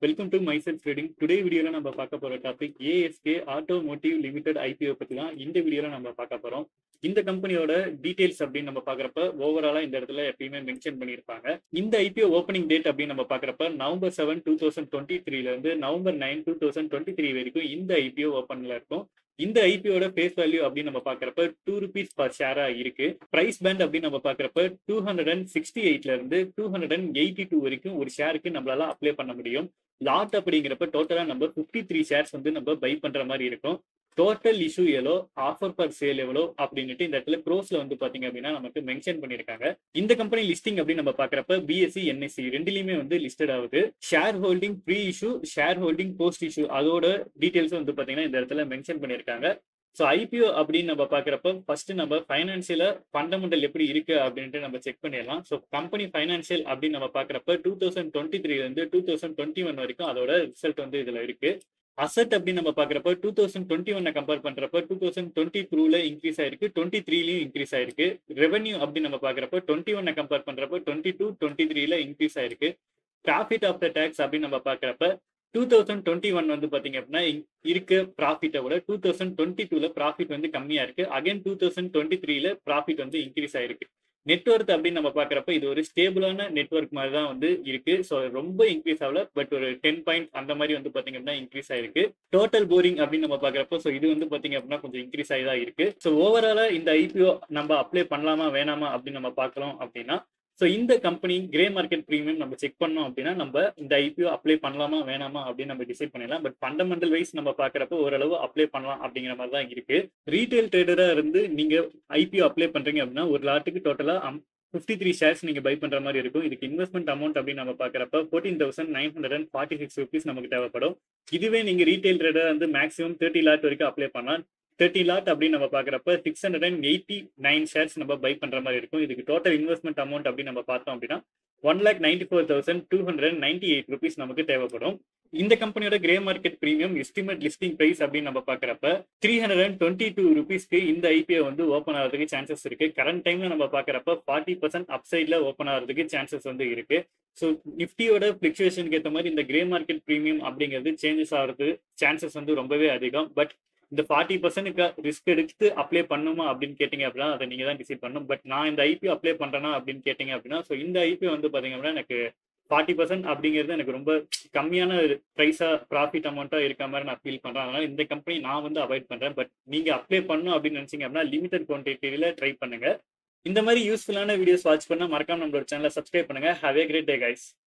welcome to மைசெல் trading today வீடியோல நம்ம பார்க்க போற topic ASK automotive limited IPO பத்தி தான் இந்த வீடியோல நம்ம பார்க்க போறோம் இந்த கம்பெனியோட டீடைல்ஸ் அப்படின்னு நம்ம பாக்குறப்ப ஓவராலா இந்த இடத்துல எப்பயுமே மென்ஷன் பண்ணியிருப்பாங்க இந்த ஐபிஓ ஓப்பனிங் டேட் அப்படின்னு நம்ம பாக்குறப்ப November seven two thousand twenty த்ரீல இருந்து November nine two thousand twenty three வரைக்கும் இந்த ஐபிஓ ஓப்பன்ல இருக்கும் இந்த ஐபிஓட ஃபேஸ் வேல்யூ அப்படின்னு நம்ம பாக்குறப்ப டூ ருபீஸ் பர் ஷேரா இருக்கு பிரைஸ் பேண்ட் அப்படின்னு நம்ம பாக்குறப்ப டூ ஹண்ட்ரட் அண்ட் சிக்ஸ்டி எயிட்ல இருந்து two hundred and eighty two வரைக்கும் ஒரு ஷேருக்கு நம்மளால அப்ளை பண்ண முடியும் லாட் அப்படிங்கிறப்ப டோட்டலா நம்ம ஃபிஃப்டி த்ரீ ஷேர்ஸ் வந்து நம்ம பை பண்ற மாதிரி இருக்கும் டோட்டல் இஷ்யூ எவ்வளோ ஆஃபர் பர் சேல் எவ்வளோ அப்படின்ட்டு இந்த இடத்துல ப்ரோஸ்ல வந்து பாத்தீங்க அப்படின்னா நமக்கு மென்ஷன் பண்ணியிருக்காங்க இந்த கம்பெனி லிஸ்டிங் அப்படின்னு நம்ம பாக்குறப்ப பிஎஸ்சி என்எஸ்சி ரெண்டுலயுமே வந்து லிஸ்டட் ஆகுது share holding pre issue share holding post issue அதோட டீடைல்ஸ் வந்து பாத்தீங்கன்னா இந்த இடத்துல மென்ஷன் பண்ணியிருக்காங்க ஸோ ஐபிஓ அப்படின்னு நம்ம பார்க்குறப்ப ஃபர்ஸ்ட் நம்ம ஃபைனான்சியல ஃபண்டமெண்டல் எப்படி இருக்கு அப்படின்ட்டு நம்ம செக் பண்ணிடலாம் ஸோ கம்பெனி ஃபைனான்சியல் அப்படின்னு நம்ம பார்க்குறப்ப டூ தௌசண்ட் டுவெண்ட்டி த்ரீலேருந்து டூ தௌசண்ட் டுவெண்ட்டி ஒன் வரைக்கும் அதோட ரிசல்ட் வந்து இதில் இருக்கு அசட் அப்படின்னு நம்ம பார்க்குறப்ப டூ தௌசண்ட் டுவெண்ட்டி ஒன்னை கம்பேர் பண்ணுறப்ப டூ தௌசண்ட் டுவெண்ட்டி டூல இன்க்ரீஸ் ஆயிருக்கு டுவெண்ட்டி த்ரீலையும் இன்க்ரீஸ் ஆயிருக்கு ரெவன்யூ அப்படின்னு நம்ம பார்க்குறப்ப டுவெண்ட்டி ஒன்னை கம்பேர் பண்ணுறப்ப டுவெண்ட்டி டூ டுவெண்ட்டி த்ரீல இன்க்ரீஸ் ஆயிருக்கு ப்ராஃபிட் ஆஃப்டர் டேக்ஸ் அப்படின்னு நம்ம பார்க்குறப்ப டூ தௌசண்ட் டுவெண்ட்டி ஒன் வந்து பாத்தீங்க அப்படின்னா இருக்க ப்ராஃபிட்டை விட டூ தௌசண்ட் டுவெண்ட்டி டூல ப்ராஃபிட் வந்து கம்மியா இருக்கு அகைன் டூ தௌசண்ட் டுவெண்ட்டி த்ரீல ப்ராஃபிட் வந்து இன்க்ரீஸ் ஆயிருக்கு நெட்ஒர்க் அப்படின்னு நம்ம பாக்குறப்ப இது ஒரு ஸ்டேபிளான நெட்ஒர்க் மாதிரி தான் வந்து இருக்கு ஸோ ரொம்ப இன்க்ரீஸ் ஆகல பட் ஒரு டென் பாயிண்ட் அந்த மாதிரி வந்து பாத்தீங்க அப்படின்னா இன்க்ரீஸ் ஆயிருக்கு டோட்டல் போரிங் அப்படின்னு நம்ம பாக்குறப்போ ஸோ இது வந்து பாத்தீங்க அப்படின்னா கொஞ்சம் இன்க்ரீஸ் ஆகி தான் இருக்கு ஸோ ஓவராலா இந்த ஐபிஓ நம்ம அப்ளை பண்ணலாமா வேணாமா அப்படின்னு நம்ம பார்க்கலாம் அப்படின்னா ஸோ இந்த கம்பெனி கிரே மார்க்கெட் ப்ரீமியம் நம்ம செக் பண்ணோம் அப்படின்னா நம்ம இந்த ஐபிஓ அப்ளை பண்ணலாமா வேணாமா அப்படின்னு நம்ம டிசைட் பண்ணிடலாம் பட் ஃபண்டமெண்டல் வைஸ் நம்ம பார்க்குறப்ப ஓரளவு அப்ளை பண்ணலாம் அப்படிங்கிற மாதிரி தான் இருக்கு ரீட்டைல் ட்ரேடராக இருந்து நீங்க ஐபிஓ அப்ளை பண்றீங்க அப்படின்னா ஒரு லாட்டுக்கு டோட்டலாக ஃபிஃப்டி த்ரீ ஷேர்ஸ் நீங்க பை பண்ற மாதிரி இருக்கும் இதுக்கு இன்வெஸ்ட்மெண்ட் அமௌண்ட் அப்படின்னு நம்ம பாக்குறப்ப fourteen thousand nine hundred and forty six rupees நமக்கு தேவைப்படும் இதுவே நீங்க ரீட்டைல் ட்ரேடர் வந்து மேக்ஸிமம் தேர்ட்டி லாட் வரைக்கும் அப்ளை பண்ணலாம் தேர்ட்டி லாட் அப்படின்னு நம்ம பாக்குறப்ப six hundred and eighty nine shares நம்ம பை பண்ற மாதிரி இருக்கும் இதுக்கு டோட்டல் இன்வெஸ்ட்மெண்ட் அமௌண்ட் அப்படின்னு நம்ம பார்த்தோம் அப்படின்னா one lakh ninety four thousand two hundred and ninety eight rupees நமக்கு தேவைப்படும் இந்த கம்பெனியோட grey market premium estimate listing price அப்படின்னு நம்ம பாக்குறப்ப three hundred and twenty two ருபீஸ்க்கு இந்த ஐபிஓ வந்து ஓப்பன் ஆகிறதுக்கு சான்சஸ் இருக்கு கரண்ட் டைம்ல நம்ம பாக்குறப்ப ஃபார்ட்டி பர்சன்ட் அப்சைட்ல ஓப்பன் ஆகிறதுக்கு சான்சஸ் வந்து இருக்கு ஸோ நிஃப்டியோட ஃபிளக்சுவேஷனுக்கு ஏற்ற மாதிரி இந்த கிரே மார்க்கெட் பிரீமியம் அப்படிங்கிறது சேஞ்சஸ் ஆகிறது சான்சஸ் வந்து ரொம்பவே அதிகம் பட் இந்த ஃபார்ட்டி பர்சன்ட்டுக்கு ரிஸ்க் எடுத்து அப்ளை பண்ணுமா அப்படின்னு கேட்டிங்க அப்படின்னா அதை நீங்கள் தான் டிசைட் பண்ணணும் பட் நான் இந்த ஐபிஓ அப்ளை பண்ணுறேன்னா அப்படின்னு கேட்டிங்க அப்படின்னா ஸோ இந்த ஐபிஓ வந்து பார்த்தீங்க அப்படின்னா எனக்கு ஃபார்ட்டி பர்சன்ட் அப்படிங்கிறது எனக்கு ரொம்ப கம்மியான ப்ரைஸாக ப்ராஃபிட் அமௌண்ட்டாக இருக்க மாதிரி நான் ஃபீல் பண்ணுறேன் அதனால் இந்த கம்பெனி நான் வந்து அவாய்ட் பண்ணுறேன் பட் நீங்கள் அப்ளை பண்ணணும் அப்படின்னு நினச்சிங்க அப்படின்னா லிமிடெட் குவான்டிட்டியில் ட்ரை பண்ணுங்க இந்த மாதிரி யூஸ்ஃபுல்லான வீடியோஸ் வாட்ச் பண்ண மறக்காம நம்மளோட சேனலை சப்ஸ்கிரைப் பண்ணுங்க have a great day guys